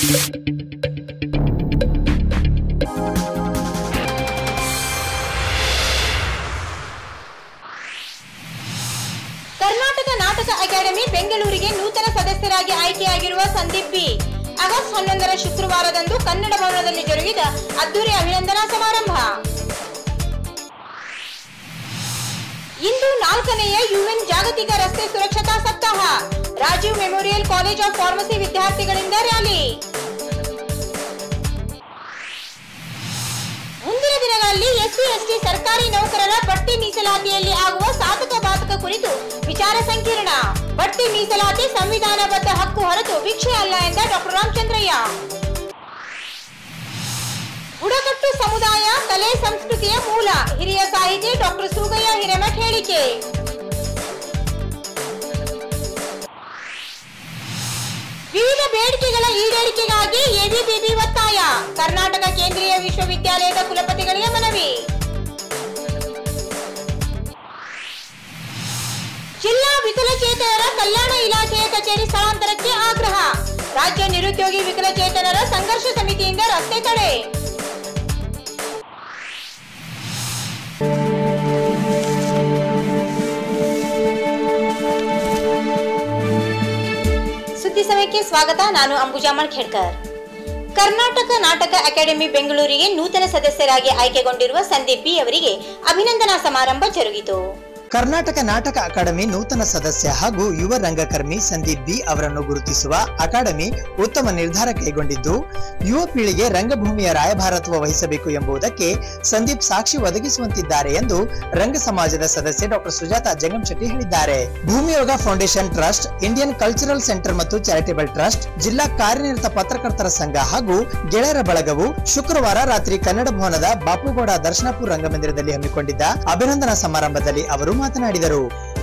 ಕರ್ನಾಟಕ ನಾಟಕ ಅಕಾಡೆಮಿ ಬೆಂಗಳೂರಿಗೆ ನೂತನ ಸದಸ್ಯರಾಗಿ ಆಯ್ಕೆಯಾಗಿರುವ ಸಂದೀಪ್ ಬಿ ಆಗಸ್ಟ್ ಹನ್ನೊಂದರ ಶುಕ್ರವಾರದಂದು ಕನ್ನಡ ಭವನದಲ್ಲಿ ಜರುಗಿದ ಅದ್ದೂರಿ ಅಭಿನಂದನಾ ಸಮಾರಂಭ ಇಂದು ನಾಲ್ಕನೆಯ ಯುಎನ್ ಜಾಗತಿಕ ರಸ್ತೆ ಸುರಕ್ಷತಾ ಸಪ್ತಾಹ Rajiv memorial college of pharmacy ವಿದ್ಯಾರ್ಥಿಗಳಿಂದ ರ್ಯಾಲಿ ಮುಂದಿನ ದಿನಗಳಲ್ಲಿ ಎಸ್ಸಿ ಎಸ್ಟಿ ಸರ್ಕಾರಿ ನೌಕರರ ಬಡ್ತಿ ಮೀಸಲಾತಿಯಲ್ಲಿ ಆಗುವ ಸಾಧಕ ಬಾಧಕ ಕುರಿತು ವಿಚಾರ ಸಂಕಿರಣ ಬಡ್ತಿ ಮೀಸಲಾತಿ ಸಂವಿಧಾನಬದ್ಧ ಹಕ್ಕು ಹೊರತು ಭಿಕ್ಷೆ ಅಲ್ಲ ಎಂದ ಡಾಕ್ಟರ್ ರಾಮಚಂದ್ರಯ್ಯ ಬುಡಕಟ್ಟು ಸಮುದಾಯ ಕಲೆ ಸಂಸ್ಕೃತಿಯ ಮೂಲ ಹಿರಿಯ ಸಾಹಿತಿ ಡಾಕ್ಟರ್ ಸೂಗಯ್ಯ ಹಿರೇಮಠ್ ಹೇಳಿಕೆ ವಿವಿಧ ಬೇಡಿಕೆಗಳ ಈಡೇರಿಕೆಗಾಗಿ ಎಬಿಬಿಬಿ ಒತ್ತಾಯ ಕರ್ನಾಟಕ ಕೇಂದ್ರೀಯ ವಿಶ್ವವಿದ್ಯಾಲಯದ ಕುಲಪತಿಗಳಿಗೆ ಮನವಿ ಜಿಲ್ಲಾ ವಿಕಲಚೇತನರ ಕಲ್ಯಾಣ ಇಲಾಖೆಯ ಕಚೇರಿ ಸ್ಥಳಾಂತರಕ್ಕೆ ಆಗ್ರಹ ರಾಜ್ಯ ನಿರುದ್ಯೋಗಿ ವಿಕಲಚೇತನರ ಸಂಘರ್ಷ ಸಮಿತಿಯಿಂದ ರಸ್ತೆ ತಡೆ ಸುದ್ದಿ ಸಮಯಕ್ಕೆ ಸ್ವಾಗತ ನಾನು ಅಂಬುಜಾ ಮಳ್ಖೇಡ್ಕರ್ ಕರ್ನಾಟಕ ನಾಟಕ ಅಕಾಡೆಮಿ ಬೆಂಗಳೂರಿಗೆ ನೂತನ ಸದಸ್ಯರಾಗಿ ಆಯ್ಕೆಗೊಂಡಿರುವ ಸಂದೀಪ್ ಬಿ ಅವರಿಗೆ ಅಭಿನಂದನಾ ಸಮಾರಂಭ ಜರುಗಿತು ಕರ್ನಾಟಕ ನಾಟಕ ಅಕಾಡೆಮಿ ನೂತನ ಸದಸ್ಯ ಹಾಗೂ ಯುವ ರಂಗಕರ್ಮಿ ಸಂದೀಪ್ ಬಿ ಅವರನ್ನು ಗುರುತಿಸುವ ಅಕಾಡೆಮಿ ಉತ್ತಮ ನಿರ್ಧಾರ ಕೈಗೊಂಡಿದ್ದು ಯುವ ಪೀಳಿಗೆ ರಂಗಭೂಮಿಯ ರಾಯಭಾರತ್ವ ವಹಿಸಬೇಕು ಎಂಬುದಕ್ಕೆ ಸಂದೀಪ್ ಸಾಕ್ಷಿ ಒದಗಿಸುವಂತಿದ್ದಾರೆ ಎಂದು ರಂಗ ಸಮಾಜದ ಸದಸ್ಯೆ ಡಾಕ್ಟರ್ ಸುಜಾತ ಜಂಗಂಶೆಟ್ಟಿ ಹೇಳಿದ್ದಾರೆ Bhoomiyoga foundation trust Indian cultural centre ಮತ್ತು ಚಾರಿಟೇಬಲ್ ಟ್ರಸ್ಟ್ ಜಿಲ್ಲಾ ಕಾರ್ಯನಿರತ ಪತ್ರಕರ್ತರ ಸಂಘ ಹಾಗೂ ಗೆಳೆಯರ ಬಳಗವು ಶುಕ್ರವಾರ ರಾತ್ರಿ ಕನ್ನಡ ಭವನದ ಬಾಪುಗೌಡ ದರ್ಶನಪುರ ರಂಗಮಂದಿರದಲ್ಲಿ ಹಮ್ಮಿಕೊಂಡಿದ್ದ ಅಭಿನಂದನಾ ಸಮಾರಂಭದಲ್ಲಿ ಅವರು ಮಾತನಾಡಿದರು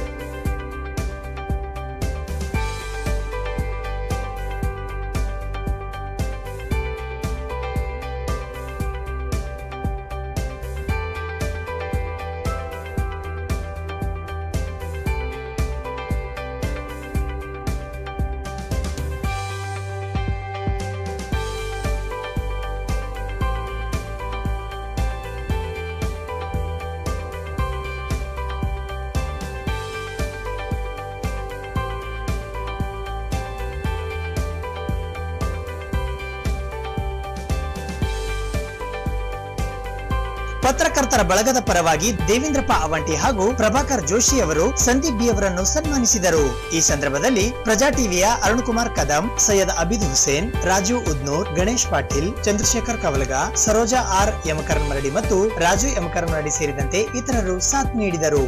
ಪತ್ರಕರ್ತರ ಬಳಗದ ಪರವಾಗಿ ದೇವೇಂದ್ರಪ್ಪ ಅವಂಟಿ ಹಾಗೂ ಪ್ರಭಾಕರ್ ಜೋಶಿ ಅವರು ಸಂದೀಪ್ ಬಿ ಅವರನ್ನು ಸನ್ಮಾನಿಸಿದರು ಈ ಸಂದರ್ಭದಲ್ಲಿ ಪ್ರಜಾ ಟಿವಿಯ ಅರುಣ್ ಕುಮಾರ್ ಕದಂ ಸೈಯದ್ ಅಬಿದ್ ಹುಸೇನ್ ರಾಜು ಉದ್ನೂರ್ ಗಣೇಶ್ ಪಾಟೀಲ್ ಚಂದ್ರಶೇಖರ್ ಕವಲಗ ಸರೋಜಾ ಆರ್ ಯಮಕರನ್ಮರಡಿ ಮತ್ತು ರಾಜು ಯಮಕರನ್ಮರಡಿ ಸೇರಿದಂತೆ ಇತರರು ಸಾಥ್ ನೀಡಿದರು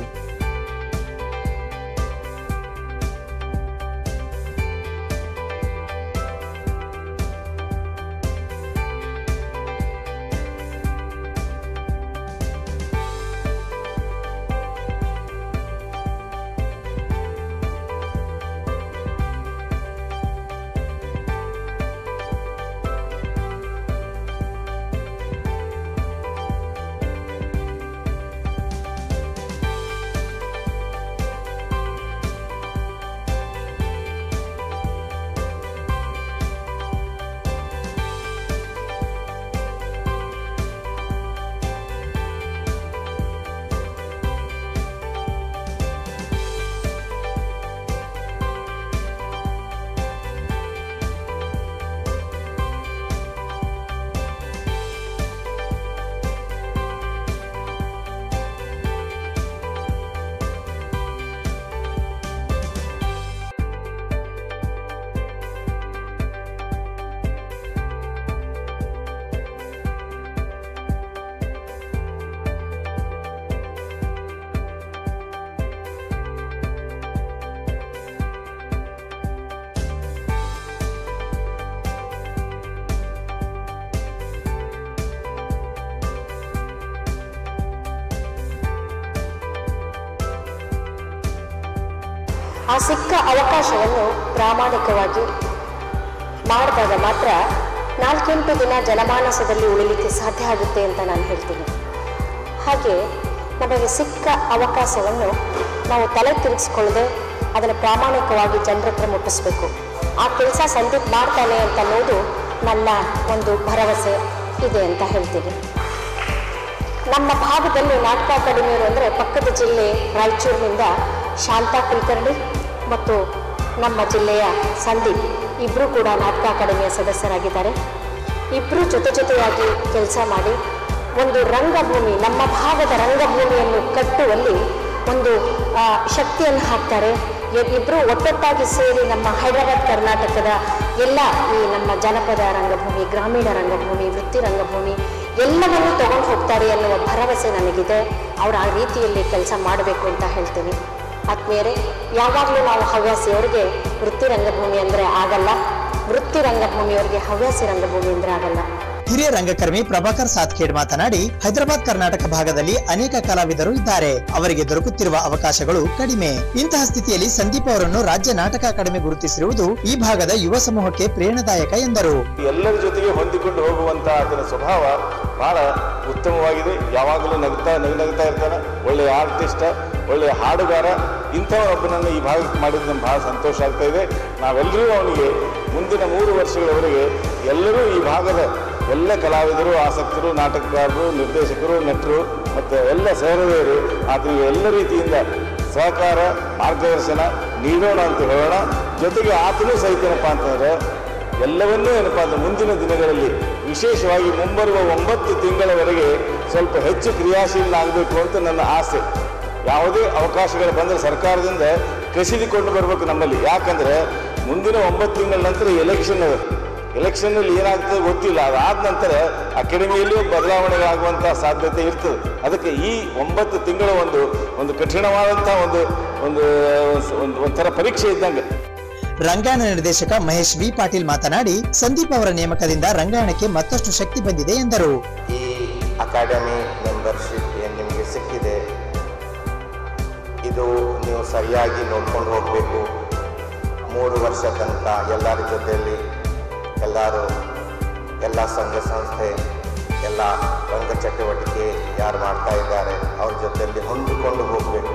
ಆ ಸಿಕ್ಕ ಅವಕಾಶವನ್ನು ಪ್ರಾಮಾಣಿಕವಾಗಿ ಮಾಡಿದಾಗ ಮಾತ್ರ ನಾಲ್ಕೆಂಟು ದಿನ ಜನಮಾನಸದಲ್ಲಿ ಉಳಿಲಿಕ್ಕೆ ಸಾಧ್ಯ ಆಗುತ್ತೆ ಅಂತ ನಾನು ಹೇಳ್ತೀನಿ ಹಾಗೆ ನಮಗೆ ಸಿಕ್ಕ ಅವಕಾಶವನ್ನು ನಾವು ತಲೆ ತಿರುಗಿಸ್ಕೊಳ್ಳದೆ ಅದನ್ನು ಪ್ರಾಮಾಣಿಕವಾಗಿ ಜನರ ಹತ್ರ ಮುಟ್ಟಿಸ್ಬೇಕು ಆ ಕೆಲಸ ಸಂದೀಪ್ ಮಾಡ್ತಾನೆ ಅಂತ ಅನ್ನೋದು ನನ್ನ ಒಂದು ಭರವಸೆ ಇದೆ ಅಂತ ಹೇಳ್ತೀನಿ ನಮ್ಮ ಭಾಗದಲ್ಲಿ ನಾಟಕ ಅಕಾಡೆಮಿಯವರು ಅಂದರೆ ಪಕ್ಕದ ಜಿಲ್ಲೆ ರಾಯಚೂರಿನಿಂದ ಶಾಂತಾ ಕುಲಕರ್ಣಿ ಮತ್ತು ನಮ್ಮ ಜಿಲ್ಲೆಯ ಸಂದೀಪ್ ಇಬ್ಬರು ಕೂಡ ನಾಟಕ ಅಕಾಡೆಮಿಯ ಸದಸ್ಯರಾಗಿದ್ದಾರೆ ಇಬ್ಬರು ಜೊತೆ ಜೊತೆಯಾಗಿ ಕೆಲಸ ಮಾಡಿ ಒಂದು ರಂಗಭೂಮಿ ನಮ್ಮ ಭಾಗದ ರಂಗಭೂಮಿಯನ್ನು ಕಟ್ಟುವಲ್ಲಿ ಒಂದು ಆ, ಶಕ್ತಿಯನ್ನು ಹಾಕ್ತಾರೆ ಇಬ್ಬರು ಒಟ್ಟೊಟ್ಟಾಗಿ ಸೇರಿ ನಮ್ಮ ಹೈದರಾಬಾದ್ ಕರ್ನಾಟಕದ ಎಲ್ಲ ಈ ನಮ್ಮ ಜನಪದ ರಂಗಭೂಮಿ ಗ್ರಾಮೀಣ ರಂಗಭೂಮಿ ವೃತ್ತಿ ರಂಗಭೂಮಿ ಎಲ್ಲವನ್ನೂ ತಗೊಂಡು ಹೋಗ್ತಾರೆ ಅನ್ನುವ ಭರವಸೆ ನನಗಿದೆ ಅವ್ರು ಆ ರೀತಿಯಲ್ಲಿ ಕೆಲಸ ಮಾಡಬೇಕು ಅಂತ ಹೇಳ್ತೀನಿ ಆತ್ಮೀಯರೇ ಯಾವಾಗಲೂ ನಾವು ಹವ್ಯಾಸಿಯವರಿಗೆ ವೃತ್ತಿ ರಂಗಭೂಮಿ ಅಂದರೆ ಆಗಲ್ಲ ವೃತ್ತಿ ರಂಗಭೂಮಿಯವರಿಗೆ ಹವ್ಯಾಸಿ ರಂಗಭೂಮಿ ಅಂದರೆ ಆಗಲ್ಲ ಹಿರಿಯ ರಂಗಕರ್ಮಿ ಪ್ರಭಾಕರ್ ಸಾತ್ಖೇಡ್ ಮಾತನಾಡಿ ಹೈದರಾಬಾದ್ ಕರ್ನಾಟಕ ಭಾಗದಲ್ಲಿ ಅನೇಕ ಕಲಾವಿದರು ಇದ್ದಾರೆ ಅವರಿಗೆ ದೊರಕುತ್ತಿರುವ ಅವಕಾಶಗಳು ಕಡಿಮೆ ಇಂತಹ ಸ್ಥಿತಿಯಲ್ಲಿ ಸಂದೀಪ್ ಅವರನ್ನು ರಾಜ್ಯ ನಾಟಕ ಅಕಾಡೆಮಿ ಗುರುತಿಸಿರುವುದು ಈ ಭಾಗದ ಯುವ ಸಮೂಹಕ್ಕೆ ಪ್ರೇರಣಾದಾಯಕ ಎಂದರು ಎಲ್ಲರ ಜೊತೆಗೆ ಹೊಂದಿಕೊಂಡು ಹೋಗುವಂತ ಆತನ ಸ್ವಭಾವ ಬಹಳ ಉತ್ತಮವಾಗಿದೆ ಯಾವಾಗಲೂ ನಗ್ತಾ ನಗ್ನಗ್ತಾ ಇರ್ತಾನೆ ಒಳ್ಳೆಯ ಆರ್ಟಿಸ್ಟ್ ಒಳ್ಳೆಯ ಹಾಡುಗಾರ ಇಂಥವರೊಬ್ಬನನ್ನು ಈ ಭಾಗಕ್ಕೆ ಮಾಡಿದ್ದು ನಮ್ಗೆ ಬಹಳ ಸಂತೋಷ ಆಗ್ತಾ ಇದೆ ನಾವೆಲ್ಲರೂ ಅವನಿಗೆ ಮುಂದಿನ ಮೂರು ವರ್ಷಗಳವರೆಗೆ ಎಲ್ಲರೂ ಈ ಭಾಗದ ಎಲ್ಲ ಕಲಾವಿದರು ಆಸಕ್ತರು ನಾಟಕಕಾರರು ನಿರ್ದೇಶಕರು ನಟರು ಮತ್ತು ಎಲ್ಲ ಸಹೃದಯರು ಆತನಿಗೆ ಎಲ್ಲ ರೀತಿಯಿಂದ ಸಹಕಾರ ಮಾರ್ಗದರ್ಶನ ನೀಡೋಣ ಅಂತ ಹೇಳೋಣ ಜೊತೆಗೆ ಆತನೂ ಸಹಿತ ಏನಪ್ಪ ಅಂತಂದ್ರೆ ಎಲ್ಲವನ್ನೂ ಏನಪ್ಪ ಅಂದ್ರೆ ಮುಂದಿನ ದಿನಗಳಲ್ಲಿ ವಿಶೇಷವಾಗಿ ಮುಂಬರುವ ಒಂಬತ್ತು ತಿಂಗಳವರೆಗೆ ಸ್ವಲ್ಪ ಹೆಚ್ಚು ಕ್ರಿಯಾಶೀಲನಾಗಬೇಕು ಅಂತ ನನ್ನ ಆಸೆ ಯಾವುದೇ ಅವಕಾಶಗಳು ಬಂದರೆ ಸರ್ಕಾರದಿಂದ ಕಸಿದುಕೊಂಡು ಬರಬೇಕು ನಮ್ಮಲ್ಲಿ ಯಾಕಂದ್ರೆ ಮುಂದಿನ ಒಂಬತ್ತು ತಿಂಗಳ ನಂತರ ಎಲೆಕ್ಷನ್ ಎಲೆಕ್ಷನ್ನಲ್ಲಿ ಏನಾಗ್ತದೆ ಗೊತ್ತಿಲ್ಲ ಅದಾದ ನಂತರ ಅಕಾಡೆಮಿಯಲ್ಲೂ ಬದಲಾವಣೆಗಳಾಗುವಂಥ ಸಾಧ್ಯತೆ ಇರ್ತದೆ ಅದಕ್ಕೆ ಈ ಒಂಬತ್ತು ತಿಂಗಳ ಒಂದು ಒಂದು ಕಠಿಣವಾದಂಥ ಒಂದು ಒಂದು ಒಂದು ಒಂಥರ ಪರೀಕ್ಷೆ ಇದ್ದಂಗೆ ರಂಗಾಯಣ ನಿರ್ದೇಶಕ ಮಹೇಶ್ ವಿ ಪಾಟೀಲ್ ಮಾತನಾಡಿ ಸಂದೀಪ್ ಅವರ ನೇಮಕದಿಂದ ರಂಗಾಯಣಕ್ಕೆ ಮತ್ತಷ್ಟು ಶಕ್ತಿ ಬಂದಿದೆ ಎಂದರು ಈ ಅಕಾಡೆಮಿ ಮೆಂಬರ್ಶಿಪ್ ಏನು ನಿಮಗೆ ಸಿಕ್ಕಿದೆ ಇದು ನೀವು ಸರಿಯಾಗಿ ನೋಡ್ಕೊಂಡು ಹೋಗಬೇಕು ಮೂರು ವರ್ಷ ತನಕ ಎಲ್ಲರ ಜೊತೆಯಲ್ಲಿ ಎಲ್ಲರೂ ಎಲ್ಲ ಸಂಘ ಸಂಸ್ಥೆ ಎಲ್ಲ ರಂಗ ಚಟುವಟಿಕೆ ಯಾರು ಮಾಡ್ತಾ ಇದ್ದಾರೆ ಅವ್ರ ಜೊತೆಯಲ್ಲಿ ಹೊಂದಿಕೊಂಡು ಹೋಗಬೇಕು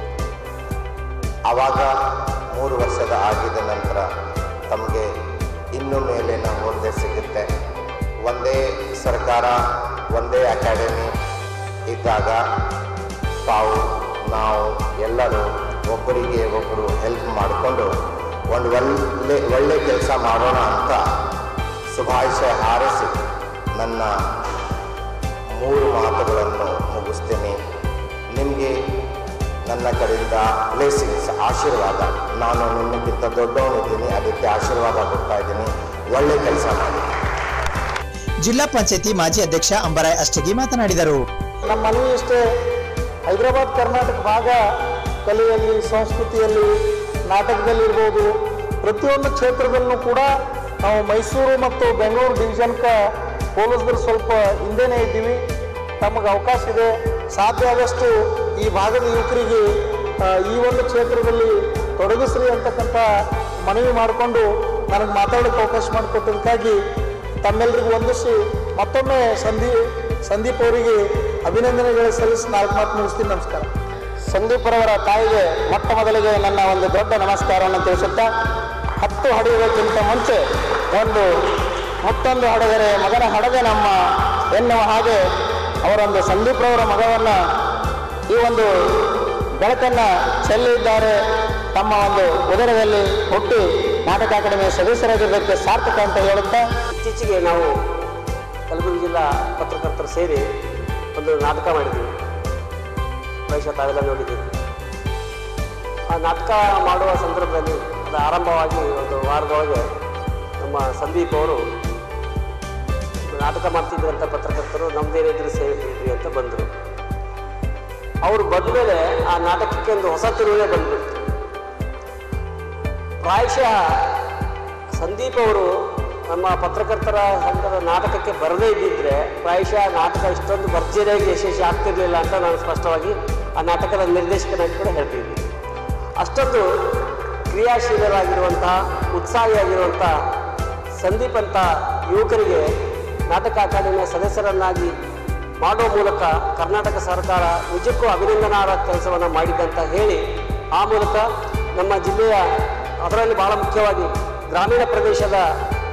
ಆವಾಗ ಮೂರು ವರ್ಷದ ಆಗಿದ ನಂತರ ತಮಗೆ ಇನ್ನು ಮೇಲಿನ ಹುದ್ದೆ ಸಿಗುತ್ತೆ ಒಂದೇ ಸರ್ಕಾರ ಒಂದೇ ಅಕಾಡೆಮಿ ಇದ್ದಾಗ ತಾವು ನಾವು ಎಲ್ಲರೂ ಒಬ್ಬರಿಗೆ ಒಬ್ಬರು ಹೆಲ್ಪ್ ಮಾಡಿಕೊಂಡು ಒಂದು ಒಳ್ಳೆ ಒಳ್ಳೆ ಕೆಲಸ ಮಾಡೋಣ ಅಂತ ಶುಭಾಶಯ ಹಾರೈಸಿ ನನ್ನ ಮೂರು ಮಾತುಗಳನ್ನು ಮುಗಿಸ್ತೀನಿ ನಿಮಗೆ ನನ್ನ ಕಡೆಯಿಂದ ಬ್ಲೆಸ್ಸಿಂಗ್ಸ್ ಆಶೀರ್ವಾದ ನಾನು ನಿಮ್ಮಕ್ಕಿಂತ ದೊಡ್ಡವನಿದ್ದೀನಿ ಅದಕ್ಕೆ ಆಶೀರ್ವಾದ ಕೊಡ್ತಾ ಇದ್ದೀನಿ ಒಳ್ಳೆ ಕೆಲಸ ಮಾಡಿ ಜಿಲ್ಲಾ ಪಂಚಾಯತಿ ಮಾಜಿ ಅಧ್ಯಕ್ಷ ಅಂಬರಾಯ್ ಅಷ್ಟಗಿ ಮಾತನಾಡಿದರು ನಮ್ಮ ಮನವಿ ಇಷ್ಟೇ ಹೈದರಾಬಾದ್ ಕರ್ನಾಟಕ ಭಾಗ ಕಲೆಯಲ್ಲಿ ಸಂಸ್ಕೃತಿಯಲ್ಲಿ ನಾಟಕದಲ್ಲಿರ್ಬೋದು ಪ್ರತಿಯೊಂದು ಕ್ಷೇತ್ರದಲ್ಲೂ ಕೂಡ ನಾವು ಮೈಸೂರು ಮತ್ತು ಬೆಂಗಳೂರು ಡಿವಿಷನ್ಗೆ ಹೋಲಿಸಿದ್ರೆ ಸ್ವಲ್ಪ ಹಿಂದೆನೇ ಇದ್ದೀವಿ ತಮಗೆ ಅವಕಾಶ ಇದೆ ಸಾಧ್ಯ ಆದಷ್ಟು ಈ ಭಾಗದ ಯುವಕರಿಗೆ ಆ, ಈ ಒಂದು ಕ್ಷೇತ್ರದಲ್ಲಿ ತೊಡಗಿಸ್ರಿ ಅಂತಕ್ಕಂಥ ಮನವಿ ಮಾಡಿಕೊಂಡು ನನಗೆ ಮಾತಾಡೋಕ್ಕೆ ಅವಕಾಶ ಮಾಡಿಕೊಟ್ಟದಕ್ಕಾಗಿ ತಮ್ಮೆಲ್ಲರಿಗೂ ವಂದಿಸಿ ಮತ್ತೊಮ್ಮೆ ಸಂದೀ ಸಂದೀಪ್ ಅವರಿಗೆ ಅಭಿನಂದನೆಗಳು ಸಲ್ಲಿಸಿ ನಾಲ್ಕು ಮಾತು ಮುಗಿಸ್ತೀನಿ ನಮಸ್ಕಾರ ಸಂದೀಪ್ ರವರ ತಾಯಿಗೆ ಮೊಟ್ಟ ಮೊದಲಿಗೆ ನನ್ನ ಒಂದು ದೊಡ್ಡ ನಮಸ್ಕಾರವನ್ನು ತಿಳಿಸುತ್ತಾ ಹತ್ತು ಹಡೆಯುವುದಕ್ಕಿಂತ ಮುಂಚೆ ಒಂದು ಮತ್ತೊಂದು ಹಡೆದರೆ ಮಗನ ಹಡದೆ ನಮ್ಮ ಎನ್ನುವ ಹಾಗೆ ಅವರೊಂದು ಸಂದೀಪ್ ರವರ ಮಗವನ್ನು ಈ ಒಂದು ಬೆಳಕನ್ನು ಚೆಲ್ಲಿದ್ದಾರೆ ತಮ್ಮ ಒಂದು ಉದರದಲ್ಲಿ ಹುಟ್ಟಿ ನಾಟಕ ಅಕಾಡೆಮಿಯ ಸದಸ್ಯರಾಗಿದ್ದಕ್ಕೆ ಸಾರ್ಥಕ ಅಂತ ಹೇಳುತ್ತಾ ಇತ್ತೀಚೆಗೆ ನಾವು ಕಲಬುರಗಿ ಜಿಲ್ಲಾ ಪತ್ರಕರ್ತರು ಸೇರಿ ಒಂದು ನಾಟಕ ಮಾಡಿದ್ದೀವಿ ಬಹುಶಃ ತಾವೆಲ್ಲ ನೋಡಿದ್ದೀವಿ ಆ ನಾಟಕ ಮಾಡುವ ಸಂದರ್ಭದಲ್ಲಿ ಅದು ಆರಂಭವಾಗಿ ಒಂದು ವಾರದೊಳಗೆ ನಮ್ಮ ಸಂದೀಪ್ ಅವರು ನಾಟಕ ಮಾಡ್ತಿದ್ರಂಥ ಪತ್ರಕರ್ತರು ನಮ್ಮದೇನಿದ್ರು ಸೇವೆ ಕೊಡ್ರಿ ಅಂತ ಬಂದರು ಅವರು ಬಂದ ಮೇಲೆ ಆ ನಾಟಕಕ್ಕೆ ಒಂದು ಹೊಸ ತಿರುವೇ ಬಂದ್ಬಿಡ್ತು ಪ್ರಾಯಶಃ ಸಂದೀಪ್ ಅವರು ನಮ್ಮ ಪತ್ರಕರ್ತರ ಸಂಘದ ನಾಟಕಕ್ಕೆ ಬರದೇ ಇದ್ದಿದ್ರೆ ಪ್ರಾಯಶಃ ನಾಟಕ ಇಷ್ಟೊಂದು ಭರ್ಜರಿಯಾಗಿ ಯಶಸ್ವಿ ಆಗ್ತಿರ್ಲಿಲ್ಲ ಅಂತ ನಾನು ಸ್ಪಷ್ಟವಾಗಿ ಆ ನಾಟಕದ ನಿರ್ದೇಶಕನಾಗಿ ಕೂಡ ಹೇಳ್ತಿದ್ದೆ ಅಷ್ಟೊಂದು ಕ್ರಿಯಾಶೀಲರಾಗಿರುವಂತಹ ಉತ್ಸಾಹಿಯಾಗಿರುವಂಥ ಸಂದೀಪ್ ಅಂತ ಯುವಕರಿಗೆ ನಾಟಕ ಅಕಾಡೆಮಿಯ ಸದಸ್ಯರನ್ನಾಗಿ ಮಾಡುವ ಮೂಲಕ ಕರ್ನಾಟಕ ಸರ್ಕಾರ ನಿಜಕ್ಕೂ ಅಭಿನಂದನಾರ್ಹ ಕೆಲಸವನ್ನು ಮಾಡಿದ್ದಂತ ಹೇಳಿ ಆ ಮೂಲಕ ನಮ್ಮ ಜಿಲ್ಲೆಯ ಅದರಲ್ಲಿ ಬಹಳ ಮುಖ್ಯವಾಗಿ ಗ್ರಾಮೀಣ ಪ್ರದೇಶದ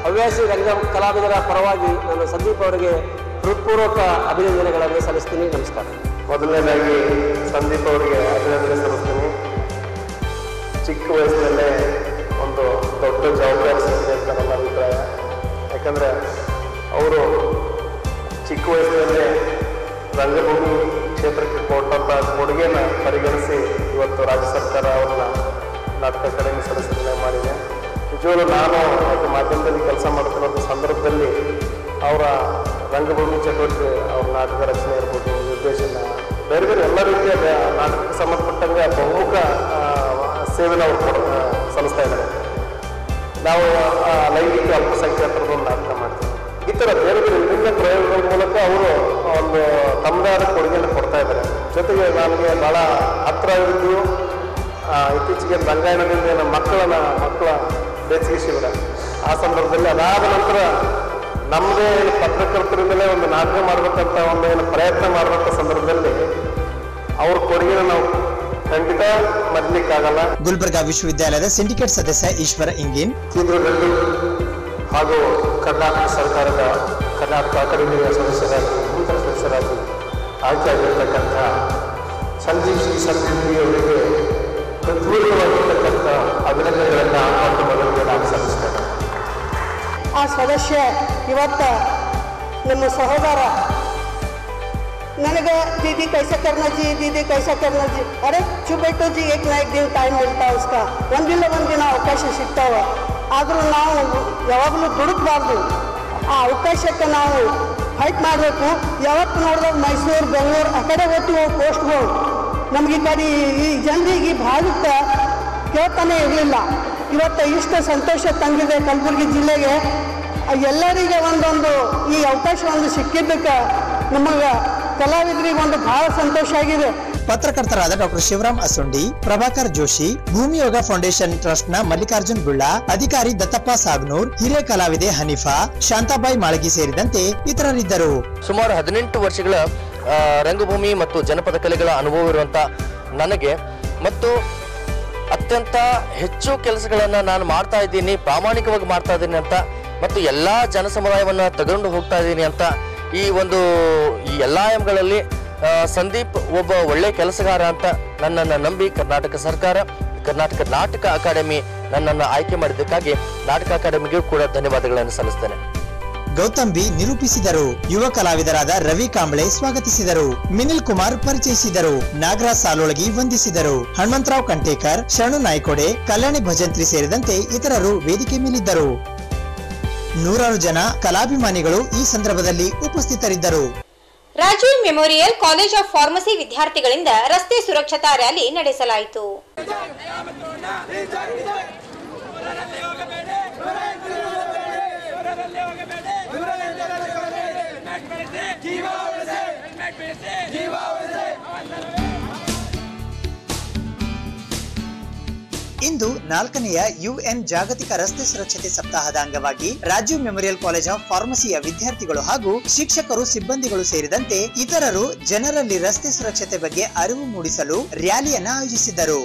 ಹವ್ಯಾಸಿ ರಂಗ ಕಲಾವಿದರ ಪರವಾಗಿ ನಾನು ಸಂದೀಪ್ ಅವರಿಗೆ ಹೃತ್ಪೂರ್ವಕ ಅಭಿನಂದನೆಗಳನ್ನು ಸಲ್ಲಿಸ್ತೀನಿ ನಮಸ್ಕಾರ ಮೊದಲನೇದಾಗಿ ಸಂದೀಪ್ ಅವರಿಗೆ ಅಭಿನಂದನೆ ಸಲ್ಲಿಸ್ತೀನಿ ಚಿಕ್ಕ ವಯಸ್ಸಿನಲ್ಲೇ ಒಂದು ದೊಡ್ಡ ಜವಾಬ್ದಾರಿ ಸಿಕ್ಕಿದೆ ಅಂತ ನನ್ನ ಅಭಿಪ್ರಾಯ ಯಾಕಂದರೆ ಅವರು ಚಿಕ್ಕ ವಯಸ್ಸಿನಲ್ಲೇ ರಂಗಭೂಮಿ ಕ್ಷೇತ್ರಕ್ಕೆ ಕೊಟ್ಟಂಥ ಕೊಡುಗೆನ ಪರಿಗಣಿಸಿ ಇವತ್ತು ರಾಜ್ಯ ಸರ್ಕಾರ ಅವ್ರನ್ನ ನಾಟಕ ಅಕಾಡೆಮಿ ಸದಸ್ಯರನ್ನ ಮಾಡಿದೆ ನಿಜವಾಗ್ಲೂ ನಾನು ಮತ್ತು ಮಾಧ್ಯಮದಲ್ಲಿ ಕೆಲಸ ಮಾಡ್ತಿರೋ ಸಂದರ್ಭದಲ್ಲಿ ಅವರ ರಂಗಭೂಮಿ ಚಟುವಟಿಕೆ ಅವ್ರ ನಾಟಕ ರಚನೆ ಇರ್ಬೋದು ನಿರ್ದೇಶನ ಬೇರೆ ಬೇರೆ ಎಲ್ಲ ರೀತಿಯ ಬೆ- ನಾಟಕಕ್ಕೆ ಸಂಬಂಧಪಟ್ಟಂಗೆ ಬಹುಮುಖ ಆ, ಸೇವೆನ ಅವರು ಕೊಡ್- ಆ, ಸಲ್ಲಿಸ್ತಾ ಇದ್ದಾರೆ ನಾವು ಆ, ಲೈಂಗಿಕ ಅಲ್ಪಸಂಖ್ಯಾತರದ ಒಂದು ನಾಟಕ ಮಾಡ್ತೀವಿ ಈ ಥರ ಬೇರೆ ಬೇರೆ ವಿಭಿನ್ನ ಪ್ರಯೋಗಗಳ ಮೂಲಕ ಅವರು ಒಂದು ತಮ್ಮದೇ ಆದ ಕೊಡುಗೆಯನ್ನು ಕೊಡ್ತಾ ಇದ್ದಾರೆ ಜೊತೆಗೆ ನನಗೆ ಭಾಳ ಹತ್ತಿರ ಆಗಿದ್ದು ಆ, ಇತ್ತೀಚೆಗೆ ರಂಗಾಯಣದಿಂದ ನಮ್ಮ ಮಕ್ಕಳನ್ನ ಮಕ್ಕಳ ಬೇಸಿಗೆ ಶಿಬಿರ ಆ ಸಂದರ್ಭದಲ್ಲಿ ಅದಾದ ನಂತರ ನಮ್ಮದೇ ಪತ್ರಕರ್ತರಿಂದಲೇ ಒಂದು ನಾಟಕ ಮಾಡಬೇಕಂತ ಒಂದು ಏನು ಪ್ರಯತ್ನ ಮಾಡುವಂಥ ಸಂದರ್ಭದಲ್ಲಿ ಅವ್ರ ಕೊಡುಗೆನ ನಾವು ಖಂಡಿತ ಮರಿಲಿಕ್ಕಾಗಲ್ಲ ಗುಲ್ಬರ್ಗಾ ವಿಶ್ವವಿದ್ಯಾಲಯದ ಸಿಂಡಿಕೇಟ್ ಸದಸ್ಯ ಈಶ್ವರ ಇಂಗಿನ್ ಕೇಂದ್ರದಲ್ಲಿ ಹಾಗೂ ಕರ್ನಾಟಕ ಸರ್ಕಾರದ ಕರ್ನಾಟಕ ಅಕಾಡೆಮಿಯ ಸದಸ್ಯರಾಗಿ ನೂತನ ಸದಸ್ಯರಾಗಿ ಆಯ್ಕೆಯಾಗಿರ್ತಕ್ಕಂಥ ಸಂಜೀವ್ ಶ್ರೀ ಸಂಜೀವಿ ಅವರಿಗೆ ಹೃತ್ಪೂರ್ವವಾಗಿರ್ತಕ್ಕಂಥ ಅಭಿನಂದನೆಗಳನ್ನು ಮತ್ತು ಮೊದಲಿಗೆ ನಾನು ಸಲ್ಲಿಸ್ತೇನೆ ಆ ಸದಸ್ಯ ಇವತ್ತ ನಮ್ಮ ಸಹೋದರ ನನಗೆ दीदी कैसे करना जी दीदी कैसे करना जी अरे चुप बैठो जी एक ना एक दिन टाइಮ್ ಇರ್ತಾ उसका ಒಂದಿಲ್ಲ ಒಂದಿನ ಅವಕಾಶ ಸಿಗ್ತಾವ ಆದರೂ ನಾವು ಯಾವಾಗಲೂ ದುಡುಕ್ಬಾರ್ದು ಆ ಅವಕಾಶಕ್ಕೆ ನಾವು ಫೈಟ್ ಮಾಡಬೇಕು ಯಾವತ್ತು ನೋಡಿದಾಗ ಮೈಸೂರು ಬೆಂಗಳೂರು ಆ ಕಡೆ ಓದ್ತೀವಿ ಪೋಸ್ಟ್ಗಳು ನಮಗೆ ಈ ಕಡೆ ಈ ಜನರಿಗೆ ಈ ಭಾಗಕ್ಕೆ ಕೇಳ್ತಾನೆ ಇರಲಿಲ್ಲ ಇವತ್ತು ಇಷ್ಟು ಸಂತೋಷ ತಂದಿದೆ ಕಲಬುರಗಿ ಜಿಲ್ಲೆಗೆ ಎಲ್ಲರಿಗೆ ಒಂದೊಂದು ಈ ಅವಕಾಶ ಒಂದು ಸಿಕ್ಕಿದ್ದಕ್ಕೆ ನಮಗೆ ಕಲಾವಿದರಿಗೆ ಒಂದು ಬಹಳ ಸಂತೋಷ ಆಗಿದೆ ಪತ್ರಕರ್ತರಾದ doctor Shivaram Asundi Prabhakar Joshi Bhumi Yoga foundation trust ನ ಮಲ್ಲಿಕಾರ್ಜುನ್ ಗುಳ್ಳ ಅಧಿಕಾರಿ ದತ್ತಪ್ಪ ಸಾಗ್ನೂರ್ ಹಿರಿಯ ಕಲಾವಿದೆ ಹನೀಫಾ ಶಾಂತಾಬಾಯಿ ಮಾಳಗಿ ಸೇರಿದಂತೆ ಇತರರಿದ್ದರು ಸುಮಾರು ಹದಿನೆಂಟು ವರ್ಷಗಳ ಆ, ರಂಗಭೂಮಿ ಮತ್ತು ಜನಪದ ಕಲೆಗಳ ಅನುಭವ ಇರುವಂತ ನನಗೆ ಮತ್ತು ಅತ್ಯಂತ ಹೆಚ್ಚು ಕೆಲಸಗಳನ್ನು ನಾನು ಮಾಡ್ತಾ ಇದ್ದೀನಿ ಪ್ರಾಮಾಣಿಕವಾಗಿ ಮಾಡ್ತಾ ಇದ್ದೀನಿ ಅಂತ ಮತ್ತು ಎಲ್ಲಾ ಜನ ಸಮುದಾಯವನ್ನ ತಗೊಂಡು ಹೋಗ್ತಾ ಇದ್ದೀನಿ ಅಂತ ಈ ಒಂದು ಈ ಎಲ್ಲ ಆಯಾಮಗಳಲ್ಲಿ ಆ, ಸಂದೀಪ್ ಒಬ್ಬ ಒಳ್ಳೆ ಕೆಲಸಗಾರ ಅಂತ ನನ್ನನ್ನು ನಂಬಿ ಕರ್ನಾಟಕ ಸರ್ಕಾರ ಕರ್ನಾಟಕ ನಾಟಕ ಅಕಾಡೆಮಿ ನನ್ನನ್ನು ಆಯ್ಕೆ ಮಾಡಿದ್ದಕ್ಕಾಗಿ ನಾಟಕ ಅಕಾಡೆಮಿಗೂ ಕೂಡ ಧನ್ಯವಾದಗಳನ್ನು ಸಲ್ಲಿಸ್ತೇನೆ ಗೌತಮ್ ಬಿ ನಿರೂಪಿಸಿದರು ಯುವ ಕಲಾವಿದರಾದ ರವಿ ಕಾಂಬ್ಳೆ ಸ್ವಾಗತಿಸಿದರು ಮಿನಿಲ್ ಕುಮಾರ್ ಪರಿಚಯಿಸಿದರು ನಾಗರಾಜ್ ಸಾಲೊಳಗಿ ವಂದಿಸಿದರು ಹನುಮಂತರಾವ್ ಕಂಟೇಕರ್ ಶರಣು ನಾಯ್ಕೋಡೆ ಕಲ್ಯಾಣಿ ಭಜಂತ್ರಿ ಸೇರಿದಂತೆ ಇತರರು ವೇದಿಕೆ ಮೇಲಿದ್ದರು ನೂರಾರು ಜನ ಕಲಾಭಿಮಾನಿಗಳು ಈ ಸಂದರ್ಭದಲ್ಲಿ ಉಪಸ್ಥಿತರಿದ್ದರು Rajiv memorial college of pharmacy ವಿದ್ಯಾರ್ಥಿಗಳಿಂದ ರಸ್ತೆ ಸುರಕ್ಷತಾ ರ್ಯಾಲಿ ನಡೆಸಲಾಯಿತು ಇಂದು ನಾಲ್ಕನೆಯ ಯುಎನ್ ಜಾಗತಿಕ ರಸ್ತೆ ಸುರಕ್ಷತೆ ಸಪ್ತಾಹದ ಅಂಗವಾಗಿ ರಾಜೀವ್ ಮೆಮೋರಿಯಲ್ ಕಾಲೇಜ್ ಆಫ್ ಫಾರ್ಮಸಿಯ ವಿದ್ಯಾರ್ಥಿಗಳು ಹಾಗೂ ಶಿಕ್ಷಕರು ಸಿಬ್ಬಂದಿಗಳು ಸೇರಿದಂತೆ ಇತರರು ಜನರಲ್ಲಿ ರಸ್ತೆ ಸುರಕ್ಷತೆ ಬಗ್ಗೆ ಅರಿವು ಮೂಡಿಸಲು ರ್ಯಾಲಿಯನ್ನ ಆಯೋಜಿಸಿದ್ದರು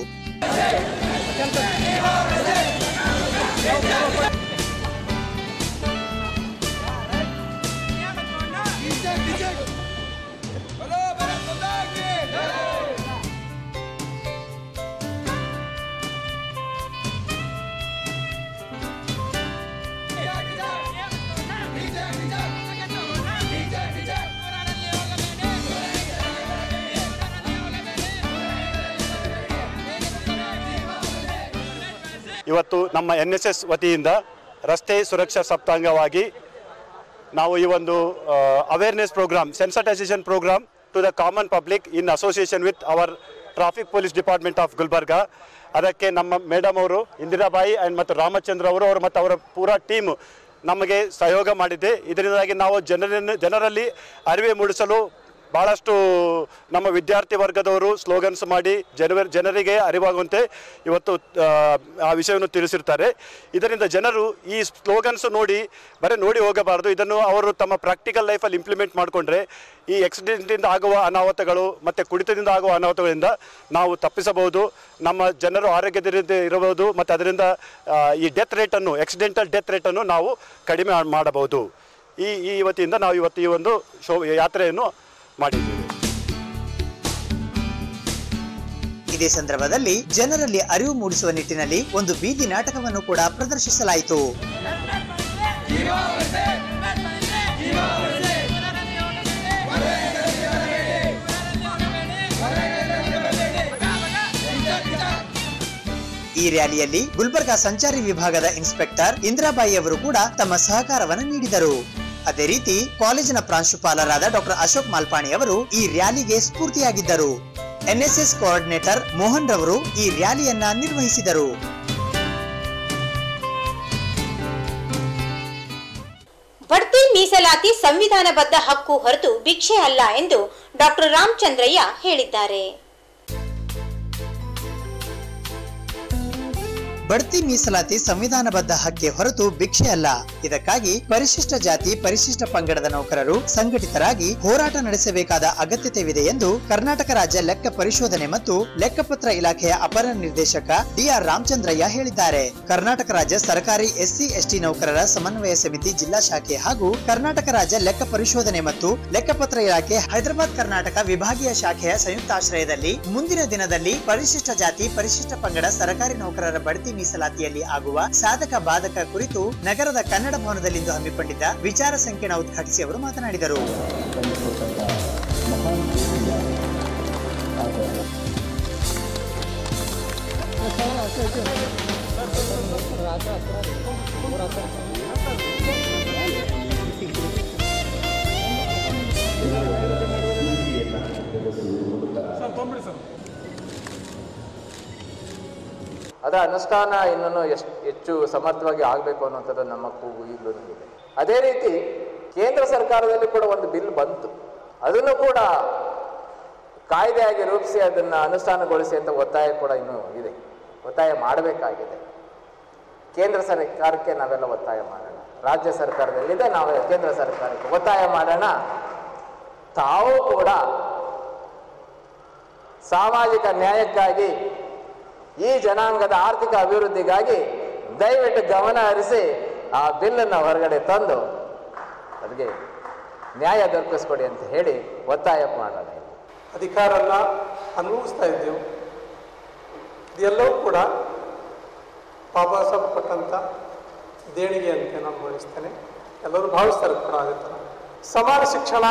ಇವತ್ತು ನಮ್ಮ ಎನ್ ಎಸ್ ಎಸ್ ವತಿಯಿಂದ ರಸ್ತೆ ಸುರಕ್ಷಾ ಸಪ್ತಾಂಗವಾಗಿ ನಾವು ಈ ಒಂದು awareness programme sensitisation programme to the common public in association with our traffic police department of Gulbarga ಅದಕ್ಕೆ ನಮ್ಮ ಮೇಡಮ್ ಅವರು ಇಂದಿರಾಬಾಯಿ ಆ್ಯಂಡ್ ಮತ್ತು ರಾಮಚಂದ್ರ ಅವರು ಅವರು ಮತ್ತು ಅವರ ಪೂರಾ ಟೀಮ್ ನಮಗೆ ಸಹಯೋಗ ಮಾಡಿದೆ ಇದರಿಂದಾಗಿ ನಾವು ಜನರನ್ನು ಜನರಲ್ಲಿ ಅರಿವೆ ಮೂಡಿಸಲು ಭಾಳಷ್ಟು ನಮ್ಮ ವಿದ್ಯಾರ್ಥಿ ವರ್ಗದವರು ಸ್ಲೋಗನ್ಸ್ ಮಾಡಿ ಜನವ ಜನರಿಗೆ ಅರಿವಾಗುವಂತೆ ಇವತ್ತು ಆ, ಆ ವಿಷಯವನ್ನು ತಿಳಿಸಿರ್ತಾರೆ ಇದರಿಂದ ಜನರು ಈ ಸ್ಲೋಗನ್ಸ್ ನೋಡಿ ಬರೀ ನೋಡಿ ಹೋಗಬಾರದು ಇದನ್ನು ಅವರು ತಮ್ಮ ಪ್ರಾಕ್ಟಿಕಲ್ ಲೈಫಲ್ಲಿ ಇಂಪ್ಲಿಮೆಂಟ್ ಮಾಡಿಕೊಂಡ್ರೆ ಈ ಆಕ್ಸಿಡೆಂಟಿಂದ ಆಗುವ ಅನಾಹುತಗಳು ಮತ್ತು ಕುಡಿತದಿಂದ ಆಗುವ ಅನಾಹುತಗಳಿಂದ ನಾವು ತಪ್ಪಿಸಬಹುದು ನಮ್ಮ ಜನರು ಆರೋಗ್ಯದಿಂದ ಇರಬಹುದು ಮತ್ತು ಅದರಿಂದ ಆ, ಈ ಡೆತ್ ರೇಟನ್ನು ಆಕ್ಸಿಡೆಂಟಲ್ ಡೆತ್ ರೇಟನ್ನು ನಾವು ಕಡಿಮೆ ಮಾಡಬಹುದು ಈ ಈ ಇವತ್ತಿಂದ ನಾವು ಇವತ್ತು ಈ ಒಂದು ಶೋ ಯಾತ್ರೆಯನ್ನು ಮಾಡಿದ್ದೀವಿ ಇದೇ ಸಂದರ್ಭದಲ್ಲಿ ಜನರಲ್ಲಿ ಅರಿವು ಮೂಡಿಸುವ ನಿಟ್ಟಿನಲ್ಲಿ ಒಂದು ಬೀದಿ ನಾಟಕವನ್ನು ಕೂಡ ಪ್ರದರ್ಶಿಸಲಾಯಿತು ಈ ರ್ಯಾಲಿಯಲ್ಲಿ ಗುಲ್ಬರ್ಗಾ ಸಂಚಾರಿ ವಿಭಾಗದ ಇನ್ಸ್ಪೆಕ್ಟರ್ ಇಂದ್ರಾಬಾಯಿ ಅವರು ಕೂಡ ತಮ್ಮ ಸಹಕಾರವನ್ನು ನೀಡಿದರು ಅದೇ ರೀತಿ ಕಾಲೇಜಿನ ಪ್ರಾಂಶುಪಾಲರಾದ ಡಾಕ್ಟರ್ ಅಶೋಕ್ ಮಾಲ್ಪಾಣಿ ಅವರು ಈ ರ್ಯಾಲಿಗೆ ಸ್ಫೂರ್ತಿಯಾಗಿದ್ದರು ಎನ್ಎಸ್ಎಸ್ ಕೋಆರ್ಡಿನೇಟರ್ ಮೋಹನ್ ರವರು ಈ ರ್ಯಾಲಿಯನ್ನ ನಿರ್ವಹಿಸಿದರು ಬಡ್ತಿ ಮೀಸಲಾತಿ ಸಂವಿಧಾನಬದ್ಧ ಹಕ್ಕು ಹೊರತು ಭಿಕ್ಷೆ ಅಲ್ಲ ಎಂದು ಡಾಕ್ಟರ್ ರಾಮಚಂದ್ರಯ್ಯ ಹೇಳಿದ್ದಾರೆ ಬಡ್ತಿ ಮೀಸಲಾತಿ ಸಂವಿಧಾನಬದ್ಧ ಹಕ್ಕೆ ಹೊರತು ಭಿಕ್ಷೆ ಅಲ್ಲ ಇದಕ್ಕಾಗಿ ಪರಿಶಿಷ್ಟ ಜಾತಿ ಪರಿಶಿಷ್ಟ ಪಂಗಡದ ನೌಕರರು ಸಂಘಟಿತರಾಗಿ ಹೋರಾಟ ನಡೆಸಬೇಕಾದ ಅಗತ್ಯತೆವಿದೆ ಎಂದು ಕರ್ನಾಟಕ ರಾಜ್ಯ ಲೆಕ್ಕ ಪರಿಶೋಧನೆ ಮತ್ತು ಲೆಕ್ಕಪತ್ರ ಇಲಾಖೆಯ ಅಪರ ನಿರ್ದೇಶಕ ಡಿಆರ್ ರಾಮಚಂದ್ರಯ್ಯ ಹೇಳಿದ್ದಾರೆ ಕರ್ನಾಟಕ ರಾಜ್ಯ ಸರ್ಕಾರಿ ಎಸ್ಸಿ ಎಸ್ಟಿ ನೌಕರರ ಸಮನ್ವಯ ಸಮಿತಿ ಜಿಲ್ಲಾ ಶಾಖೆ ಹಾಗೂ ಕರ್ನಾಟಕ ರಾಜ್ಯ ಲೆಕ್ಕ ಪರಿಶೋಧನೆ ಮತ್ತು ಲೆಕ್ಕಪತ್ರ ಇಲಾಖೆ ಹೈದರಾಬಾದ್ ಕರ್ನಾಟಕ ವಿಭಾಗೀಯ ಶಾಖೆಯ ಸಂಯುಕ್ತಾಶ್ರಯದಲ್ಲಿ ಮುಂದಿನ ದಿನದಲ್ಲಿ ಪರಿಶಿಷ್ಟ ಜಾತಿ ಪರಿಶಿಷ್ಟ ಪಂಗಡ ಸರ್ಕಾರಿ ನೌಕರರ ಬಡ್ತಿ ಮೀಸಲಾತಿಯಲ್ಲಿ ಆಗುವ ಸಾಧಕ ಬಾಧಕ ಕುರಿತು ನಗರದ ಕನ್ನಡ ಭವನದಲ್ಲಿಂದು ಹಮ್ಮಿಕೊಂಡಿದ್ದ ವಿಚಾರ ಸಂಕಿರಣ ಉದ್ಘಾಟಿಸಿ ಅವರು ಮಾತನಾಡಿದರು ಅದರ ಅನುಷ್ಠಾನ ಇನ್ನೂ ಎಷ್ಟು ಹೆಚ್ಚು ಸಮರ್ಥವಾಗಿ ಆಗಬೇಕು ಅನ್ನುವಂಥದ್ದು ನಮ್ಮ ಕೂಗು ಈಗಲೂ ಇದೆ ಅದೇ ರೀತಿ ಕೇಂದ್ರ ಸರ್ಕಾರದಲ್ಲಿ ಕೂಡ ಒಂದು ಬಿಲ್ ಬಂತು ಅದನ್ನು ಕೂಡ ಕಾಯ್ದೆಯಾಗಿ ರೂಪಿಸಿ ಅದನ್ನು ಅನುಷ್ಠಾನಗೊಳಿಸಿ ಅಂತ ಒತ್ತಾಯ ಕೂಡ ಇನ್ನೂ ಇದೆ ಒತ್ತಾಯ ಮಾಡಬೇಕಾಗಿದೆ ಕೇಂದ್ರ ಸರ್ಕಾರಕ್ಕೆ ನಾವೆಲ್ಲ ಒತ್ತಾಯ ಮಾಡೋಣ ರಾಜ್ಯ ಸರ್ಕಾರದಲ್ಲಿದೆ ನಾವು ಕೇಂದ್ರ ಸರ್ಕಾರಕ್ಕೆ ಒತ್ತಾಯ ಮಾಡೋಣ ತಾವು ಕೂಡ ಸಾಮಾಜಿಕ ನ್ಯಾಯಕ್ಕಾಗಿ ಈ ಜನಾಂಗದ ಆರ್ಥಿಕ ಅಭಿವೃದ್ಧಿಗಾಗಿ ದಯವಿಟ್ಟು ಗಮನ ಹರಿಸಿ ಆ ಬಿಲ್ಲನ್ನು ಹೊರಗಡೆ ತಂದು ಅದಕ್ಕೆ ನ್ಯಾಯ ದೊರಕಿಸ್ಕೊಡಿ ಅಂತ ಹೇಳಿ ಒತ್ತಾಯ ಮಾಡೋಣ ಅಧಿಕಾರನ ಅನುಭವಿಸ್ತಾ ಇದ್ದೆವು ಇದೆಲ್ಲವೂ ಕೂಡ ಬಾಬಾ ಸಾಹೇಬ್ ಕೊಟ್ಟಂಥ ದೇಣಿಗೆ ಅಂತ ನಾನು ಭಾವಿಸ್ತೇನೆ ಎಲ್ಲರೂ ಭಾವಿಸ್ತಾರೆ ಕೂಡ ಅದೇ ಥರ ಸಮಾನ ಶಿಕ್ಷಣ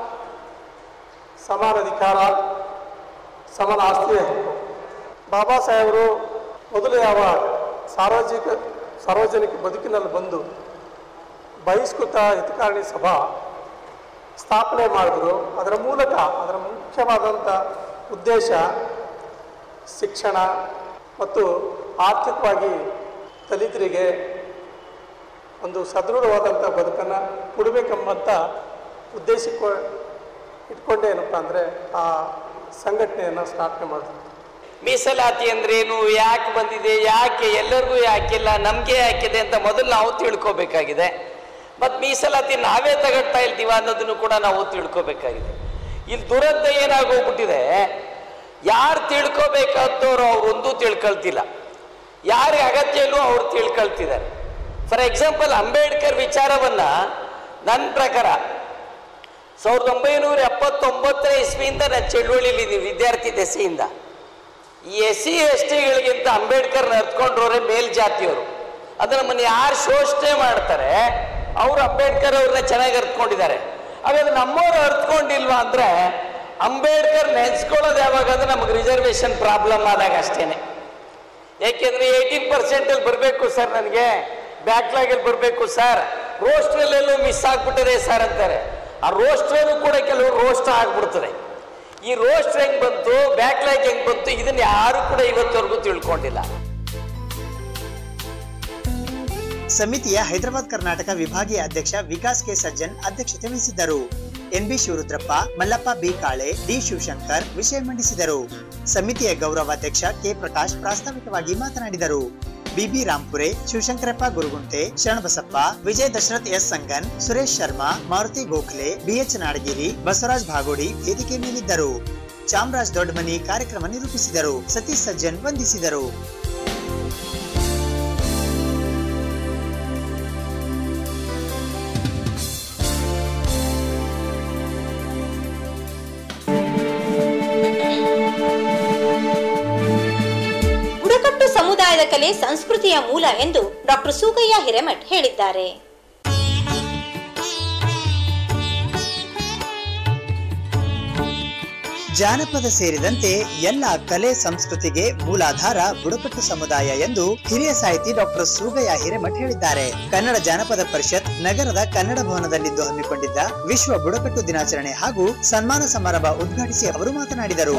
ಸಮಾನ ಅಧಿಕಾರ ಸಮಾನ ಆಸ್ತಿಯ ಹಕ್ಕು ಬಾಬಾ ಸಾಹೇಬರು ಮೊದಲು ಯಾವ ಸಾರ್ವಜನಿಕ ಸಾರ್ವಜನಿಕ ಬದುಕಿನಲ್ಲಿ ಬಂದು ಬಹಿಷ್ಕೃತ ಹಿತಕಾರಣಿ ಸಭಾ ಸ್ಥಾಪನೆ ಮಾಡಿದ್ರು ಅದರ ಮೂಲಕ ಅದರ ಮುಖ್ಯವಾದಂಥ ಉದ್ದೇಶ ಶಿಕ್ಷಣ ಮತ್ತು ಆರ್ಥಿಕವಾಗಿ ದಲಿತರಿಗೆ ಒಂದು ಸದೃಢವಾದಂಥ ಬದುಕನ್ನು ಕೊಡಬೇಕೆಂಬಂಥ ಉದ್ದೇಶಕ್ಕೆ ಇಟ್ಕೊಂಡೇ ಏನಪ್ಪ ಅಂದರೆ ಆ ಸಂಘಟನೆಯನ್ನು ಸ್ಥಾಪನೆ ಮಾಡಿದ್ರು ಮೀಸಲಾತಿ ಅಂದ್ರೇನು ಯಾಕೆ ಬಂದಿದೆ ಯಾಕೆ ಎಲ್ಲರಿಗೂ ಯಾಕಿಲ್ಲ ನಮಗೆ ಯಾಕಿದೆ ಅಂತ ಮೊದಲು ನಾವು ತಿಳ್ಕೊಬೇಕಾಗಿದೆ ಮತ್ತು ಮೀಸಲಾತಿ ನಾವೇ ತಗೊಳ್ತಾ ಇಲ್ತೀವ ಅನ್ನೋದನ್ನು ಕೂಡ ನಾವು ತಿಳ್ಕೊಬೇಕಾಗಿದೆ ಇಲ್ಲಿ ದುರಂತ ಏನಾಗೋಗ್ಬಿಟ್ಟಿದೆ ಯಾರು ತಿಳ್ಕೊಬೇಕಾದವ್ರು ಅವ್ರು ಒಂದೂ ತಿಳ್ಕೊಳ್ತಿಲ್ಲ ಯಾರಿಗೆ ಅಗತ್ಯ ಇಲ್ವೋ ಅವ್ರು ತಿಳ್ಕೊಳ್ತಿದ್ದಾರೆ ಫಾರ್ ಎಕ್ಸಾಂಪಲ್ ಅಂಬೇಡ್ಕರ್ ವಿಚಾರವನ್ನ ನನ್ನ ಪ್ರಕಾರ ಸಾವಿರದ ಒಂಬೈನೂರ ಎಪ್ಪತ್ತೊಂಬತ್ತರ ಇಸ್ವಿಯಿಂದ ನಾನು ಚಳುವಳಿಲಿ ವಿದ್ಯಾರ್ಥಿ ದೆಸೆಯಿಂದ ಈ ಎಸ್ ಸಿ ಎಸ್ ಟಿಗಳಿಗಿಂತ ಅಂಬೇಡ್ಕರ್ನ ಹತ್ಕೊಂಡ್ರವ್ರೆ ಮೇಲ್ಜಾತಿಯವರು ಅದು ನಮ್ಮನ್ನು ಯಾರು ಶೋಷಣೆ ಮಾಡ್ತಾರೆ ಅವರು ಅಂಬೇಡ್ಕರ್ ಅವ್ರನ್ನ ಚೆನ್ನಾಗಿ ಅರ್ತ್ಕೊಂಡಿದ್ದಾರೆ ಹಾಗಾದ್ರೆ ನಮ್ಮವ್ರು ಅರ್ತ್ಕೊಂಡಿಲ್ವಾ ಅಂದ್ರೆ ಅಂಬೇಡ್ಕರ್ ನೆನ್ಸ್ಕೊಳ್ಳೋದು ಯಾವಾಗ ಅಂದ್ರೆ ನಮಗೆ ರಿಸರ್ವೇಶನ್ ಪ್ರಾಬ್ಲಮ್ ಆದಾಗ ಅಷ್ಟೇನೆ ಯಾಕೆಂದ್ರೆ ಏಯ್ಟೀನ್ ಪರ್ಸೆಂಟಲ್ಲಿ ಬರಬೇಕು ಸರ್ ನನಗೆ ಬ್ಯಾಕ್ಲಾಗಲ್ಲಿ ಬರಬೇಕು ಸರ್ ರೋಸ್ಟ್ರಲ್ಲೆಲ್ಲೂ ಮಿಸ್ ಆಗ್ಬಿಟ್ಟಿದೆ ಸರ್ ಅಂತಾರೆ ಆ ರೋಸ್ಟ್ರಲ್ಲೂ ಕೂಡ ಕೆಲವು ರೋಸ್ಟ್ ಆಗ್ಬಿಡ್ತದೆ ಈ ರೋಸ್ಟ್ ಹೆಂಗ್ ಬಂತು ಬ್ಯಾಕ್ಲಾಗ್ ಹೆಂಗ್ ಬಂತು ಇದನ್ನ ಯಾರು ಕೂಡ ಇವತ್ತವರೆಗೂ ತಿಳ್ಕೊಂಡಿಲ್ಲ ಸಮಿತಿಯ ಹೈದರಾಬಾದ್ ಕರ್ನಾಟಕ ವಿಭಾಗೀಯ ಅಧ್ಯಕ್ಷ ವಿಕಾಸ್ ಕೆ ಸಜ್ಜನ್ ಅಧ್ಯಕ್ಷತೆ ವಹಿಸಿದ್ದರು NB Shivarudrappa Mallappa B Kale D Shivashankar ವಿಷಯ ಮಂಡಿಸಿದರು ಸಮಿತಿಯ ಗೌರವಾಧ್ಯಕ್ಷ ಕೆ ಪ್ರಕಾಶ್ ಪ್ರಾಸ್ತಾವಿಕವಾಗಿ ಮಾತನಾಡಿದರು BB Rampure Shivashankarappa Gurugunte Sharanabasappa Vijay Dasharath S Sangan Suresh Sharma Maruti Gokhale BH Nadagiri Basavaraj Bhagodi ವೇದಿಕೆ ಮೇಲಿದ್ದರು ಚಾಮರಾಜ್ ದೊಡ್ಡಮನಿ ಕಾರ್ಯಕ್ರಮ ನಿರೂಪಿಸಿದರು ಸತೀಶ್ ಸಜ್ಜನ್ ವಂದಿಸಿದರು ಬುಡಕಟ್ಟು ಸಮುದಾಯದ ಕಲೆ ಸಂಸ್ಕೃತಿಯ ಮೂಲ ಎಂದು ಡಾಕ್ಟರ್ ಸೂಗಯ್ಯ ಹಿರೇಮಠ್ ಹೇಳಿದ್ದಾರೆ ಜಾನಪದ ಸೇರಿದಂತೆ ಎಲ್ಲ ಕಲೆ ಸಂಸ್ಕೃತಿಗೆ ಮೂಲಾಧಾರ ಬುಡಕಟ್ಟು ಸಮುದಾಯ ಎಂದು ಹಿರಿಯ ಸಾಹಿತಿ ಡಾಕ್ಟರ್ ಸೂಗಯ್ಯ ಹಿರೇಮಠ್ ಹೇಳಿದ್ದಾರೆ ಕನ್ನಡ ಜಾನಪದ ಪರಿಷತ್ ನಗರದ ಕನ್ನಡ ಭವನದಲ್ಲಿಂದು ಹಮ್ಮಿಕೊಂಡಿದ್ದ ವಿಶ್ವ ಬುಡಕಟ್ಟು ದಿನಾಚರಣೆ ಹಾಗೂ ಸನ್ಮಾನ ಸಮಾರಂಭ ಉದ್ಘಾಟಿಸಿ ಅವರು ಮಾತನಾಡಿದರು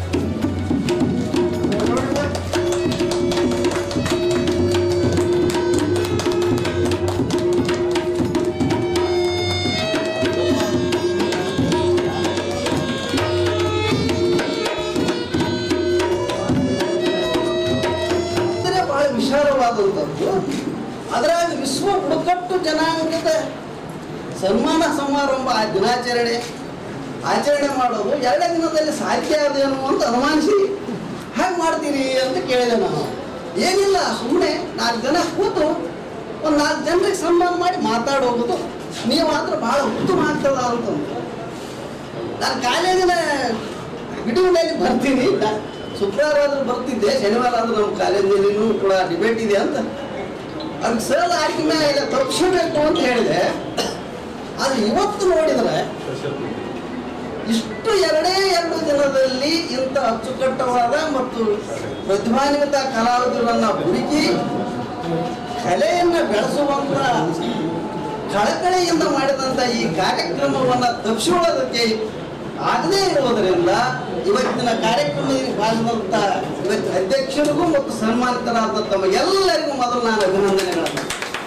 ಅಂದರೆ ಬಹಳ ವಿಶಾಲವಾದಂಥದ್ದು ಅದರಾಗ ವಿಶ್ವ ಬುಡಕಟ್ಟು ಜನಾಂಗದ ಸನ್ಮಾನ ಸಮಾರಂಭ ಆ ದಿನಾಚರಣೆ ಆಚರಣೆ ಮಾಡೋದು ಎರಡೇ ದಿನದಲ್ಲಿ ಸಾಧ್ಯ ಅದೇನು ಅಂತ ಅನುಮಾನಿಸಿ ಹಾಗೆ ಮಾಡ್ತೀರಿ ಅಂತ ಕೇಳಿದೆ ನಾನು ಏನಿಲ್ಲ ಸುಮ್ಮನೆ ನಾಲ್ಕು ಜನ ಕೂತು ಒಂದು ನಾಲ್ಕು ಜನರಿಗೆ ಸನ್ಮಾನ ಮಾಡಿ ಮಾತಾಡೋಗೋದು ನೀವು ಮಾತ್ರ ಭಾಳ ಉತ್ತಮ ಆಗ್ತದ ಅಂತ ನಾನು ಕಾಲೇಜಿನ ಬಿಡುವಿನಲ್ಲಿ ಬರ್ತೀನಿ ನಾ- ಶುಕ್ರವಾರ ಆದ್ರೂ ಬರ್ತಿದ್ದೆ ಶನಿವಾರ ಆದ್ರೂ ನಮ್ಮ ಕಾಲೇಜಿನಲ್ಲಿ ಕೂಡ ಡಿಬೇಟ್ ಇದೆ ಅಂತ ಅದಕ್ಕೆ ಸರ್ ಆಯ್ಕೆ ಮೇಲೆ ತಪ್ಪಿಸಬೇಕು ಅಂತ ಹೇಳಿದೆ ಆದ್ರೆ ಇವತ್ತು ನೋಡಿದ್ರೆ ಇಷ್ಟು ಎರಡೇ ಎರಡು ದಿನದಲ್ಲಿ ಇಂಥ ಅಚ್ಚುಕಟ್ಟವಾದ ಮತ್ತು ಪ್ರತಿಭಾನ್ವಿತ ಕಲಾವಿದರನ್ನ ಹುಡುಕಿ ಕಲೆಯನ್ನ ಬೆಳೆಸುವಂತ ಕಳಕಳಿಯಿಂದ ಮಾಡಿದಂಥ ಈ ಕಾರ್ಯಕ್ರಮವನ್ನ ತಪ್ಪಿಸಿಕೊಳ್ಳೋದಕ್ಕೆ ಆಗದೇ ಇರುವುದರಿಂದ ಇವತ್ತಿನ ಕಾರ್ಯಕ್ರಮದಲ್ಲಿ ಭಾಗವಂತ ಇವತ್ತು ಅಧ್ಯಕ್ಷರಿಗೂ ಮತ್ತು ಸನ್ಮಾನಿತರಾದ ತಮ್ಮ ಎಲ್ಲರಿಗೂ ಮೊದಲು ನಾನು ಅಭಿನಂದನೆಗಳನ್ನು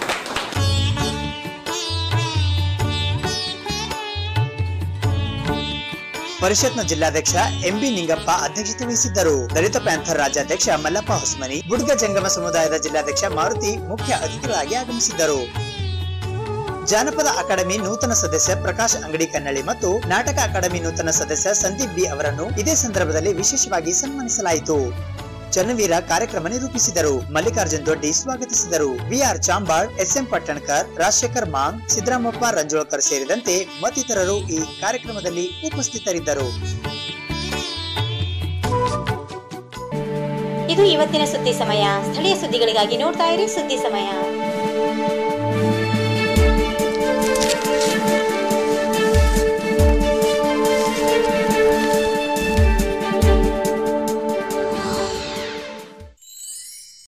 ಪರಿಷತ್ನ ಜಿಲ್ಲಾಧ್ಯಕ್ಷ ಎಂಬಿ ನಿಂಗಪ್ಪ ಅಧ್ಯಕ್ಷತೆ ವಹಿಸಿದ್ದರು ದಲಿತ ಪ್ಯಾಂಥರ್ ರಾಜ್ಯಾಧ್ಯಕ್ಷ ಮಲ್ಲಪ್ಪ ಹೊಸ್ಮನಿ ಬುಡ್ಗ ಜಂಗಮ ಸಮುದಾಯದ ಜಿಲ್ಲಾಧ್ಯಕ್ಷ ಮಾರುತಿ ಮುಖ್ಯ ಅತಿಥಿಗಳಾಗಿ ಆಗಮಿಸಿದ್ದರು ಜಾನಪದ ಅಕಾಡೆಮಿ ನೂತನ ಸದಸ್ಯ ಪ್ರಕಾಶ್ ಅಂಗಡಿ ಕನ್ನಳ್ಳಿ ಮತ್ತು ನಾಟಕ ಅಕಾಡೆಮಿ ನೂತನ ಸದಸ್ಯ ಸಂದೀಪ್ ಬಿ ಅವರನ್ನು ಇದೇ ಸಂದರ್ಭದಲ್ಲಿ ವಿಶೇಷವಾಗಿ ಸನ್ಮಾನಿಸಲಾಯಿತು ಚನ್ನವೀರ ಕಾರ್ಯಕ್ರಮ ನಿರೂಪಿಸಿದರು ಮಲ್ಲಿಕಾರ್ಜುನ್ ದೊಡ್ಡಿ ಸ್ವಾಗತಿಸಿದರು ವಿಆರ್ ಚಾಂಬಾಳ್ ಎಸ್ಎಂ ಪಟ್ಟಣಕರ್ ರಾಜಶೇಖರ್ ಮಾಂಗ್ ಸಿದ್ದರಾಮಪ್ಪ ರಂಜೋಳ್ಕರ್ ಸೇರಿದಂತೆ ಮತ್ತಿತರರು ಈ ಕಾರ್ಯಕ್ರಮದಲ್ಲಿ ಉಪಸ್ಥಿತರಿದ್ದರು ಇದು ಇವತ್ತಿನ ಸುದ್ದಿ ಸಮಯ ಸ್ಥಳೀಯ ಸುದ್ದಿಗಳಿಗಾಗಿ ನೋಡ್ತಾ ಇರಿ ಸುದ್ದಿ ಸಮಯ